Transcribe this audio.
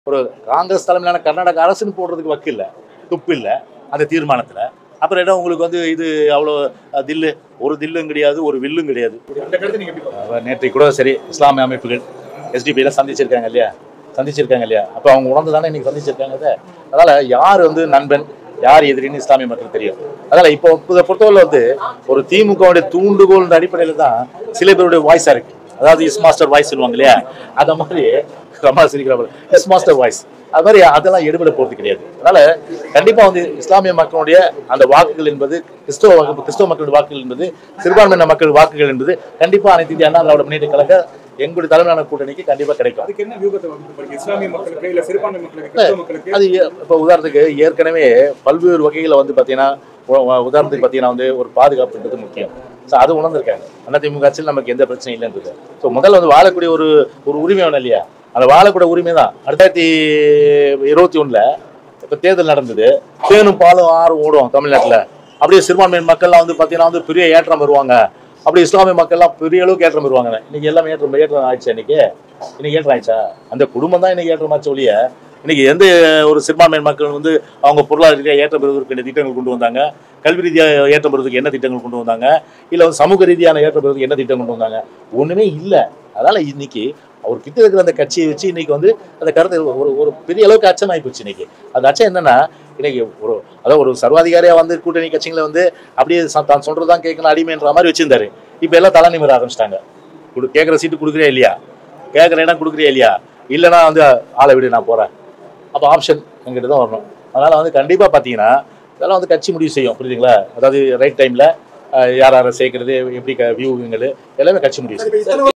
ஒரு காங்கிரஸ் தலைமையிலான கர்நாடக அரசுன்னு போடுறதுக்கு வக்கு இல்லை துப்பு இல்லை அந்த தீர்மானத்தில் அப்புறம் என்ன உங்களுக்கு வந்து இது அவ்வளோ அஹ், தில்லு ஒரு தில்லும் கிடையாது ஒரு வில்லும் கிடையாது அந்த கருத்தை நீங்க எப்படி பாக்குறீங்க? அவ நேற்றைக்கு கூட சரி இஸ்லாமிய அமைப்புகள் எஸ்டிபியில் சந்திச்சிருக்காங்க இல்லையா சந்திச்சிருக்காங்க இல்லையா அப்போ அவங்க உணர்ந்து தானே இன்னைக்கு சந்திச்சிருக்காங்க இதை அதனால் யார் வந்து நண்பன் யார் எதிரின்னு இஸ்லாமிய மக்களுக்கு தெரியும் அதனால் இப்போ இதை பொறுத்தவரை வந்து ஒரு திமுகவுடைய தூண்டுகோல் அடிப்படையில் தான் சில பேருடைய வாய்ஸாக இருக்கு அதாவது இஸ் மாஸ்டர் வாய்ஸ் சொல்லுவாங்க இல்லையா அந்த மாதிரி ரமா சிரிக்கிற இஸ் மாஸ்டர் வாய்ஸ் அது மாதிரி அதெல்லாம் எடுபட போகிறது கிடையாது அதனால கண்டிப்பாக வந்து இஸ்லாமிய மக்களுடைய அந்த வாக்குகள் என்பது கிறிஸ்தவ வாக்கு கிறிஸ்தவ மக்களுடைய வாக்குகள் என்பது சிறுபான்மையின மக்கள் வாக்குகள் என்பது கண்டிப்பாக அனைத்து இந்திய அண்ணா திராவிட முன்னேற்ற கழக எங்களுடைய தலைமையான கூட்டணிக்கு கண்டிப்பாக கிடைக்கும் அதுக்கு என்ன வியூகத்தை வகுத்து பாருங்க இஸ்லாமிய மக்களுக்கு இல்ல சிறுபான்மை மக்களுக்கு கிறிஸ்தவ மக்களுக்கு அது ஏ- இப்போ உதாரணத்துக்கு ஏற்கனவே பல்வேறு வகையில் வந்து பார்த்தீங்கன்னா உ- உ- உதாரணத்துக்கு பார்த்தீங்கன்னா வந்து ஒரு பாதுகாப்புன்றது முக்கியம் ஸோ அது உணர்ந்திருக்காங்க அதிமுக ஆட்சியில் நமக்கு எந்த பிரச்சனையும் இல்லைன்றது ஸோ முதல்ல வந்து வாழக்கூடிய ஒரு ஒரு உரிமை வேணும் இல்லையா அந்த வாழக்கூடிய உரிமை தான் ரெண்டாயிரத்தி இருபத்தி ஒன்றில் இப்போ தேர்தல் நடந்தது தேனும் பாலும் ஆறும் ஓடும் தமிழ்நாட்டில் அப்படியே சிறுபான்மை மக்கள்லாம் வந்து பார்த்தீங்கன்னா வந்து பெரிய ஏற்றம் வருவாங்க அப்படி இஸ்லாமிய மக்கள்லாம் பெரிய அளவுக்கு ஏற்றம் வருவாங்க இன்னைக்கு எல்லாமே ஏற்றம் ஏற்றம் ஆயிடுச்சு இன்னைக்கு இன்னைக்கு ஏற்றம் ஆயிடுச்சா அந்த குடும்பம் தான் இன்னைக்கு ஏற்றமாச்சு ஒழிய இன்னைக்கு எந்த ஒரு சிறுபான்மை மக்கள் வந்து அவங்க பொருளாதார ரீதியாக ஏற்றம் பெறுவதற்கு என்ன திட்டங்கள் கொண்டு வந்தாங்க கல்வி ரீதியாக ஏற்றம் பெறுவதற்கு என்ன திட்டங்கள் கொண்டு வந்தாங்க இல்லை வந்து சமூக ரீதியான ஏற்றம் பெறுவதற்கு என்ன திட்டம் கொண்டு வந்தாங்க ஒன்றுமே இல்லை அதனால இன்னைக்கு அவர் கிட்ட இருக்கிற அந்த கட்சியை வச்சு இன்னைக்கு வந்து அந்த கருத்து ஒரு ஒரு பெரிய அளவுக்கு அச்சம் ஆகிப்போச்சு இன்னைக்கு அந்த அச்சம் என்னன்னா இன்னைக்கு ஒரு அதாவது ஒரு சர்வாதிகாரியா வந்து கூட்டணி கட்சிகளை வந்து அப்படியே ச- தான் சொல்றதுதான் கேட்கணும் அடிமைன்ற மாதிரி வச்சிருந்தாரு இப்போ எல்லாம் தலை நிமிர ஆரம்பிச்சிட்டாங்க கொடு கேட்குற சீட்டு கொடுக்குறியா இல்லையா கேட்குற இடம் கொடுக்குறியா இல்லையா இல்லைன்னா வந்து ஆளை விடு நான் போறேன் அப்போ ஆப்ஷன் எங்கிட்ட தான் வரணும் அதனால வந்து கண்டிப்பா பார்த்தீங்கன்னா இதெல்லாம் வந்து கட்சி முடிவு செய்யும் புரியுதுங்களா அதாவது ரைட் டைம்ல யார் யாரை சேர்க்கறது எப்படி வியூங்கள் எல்லாமே கட்சி முடிவு செய்யும் இப்ப இத்தனை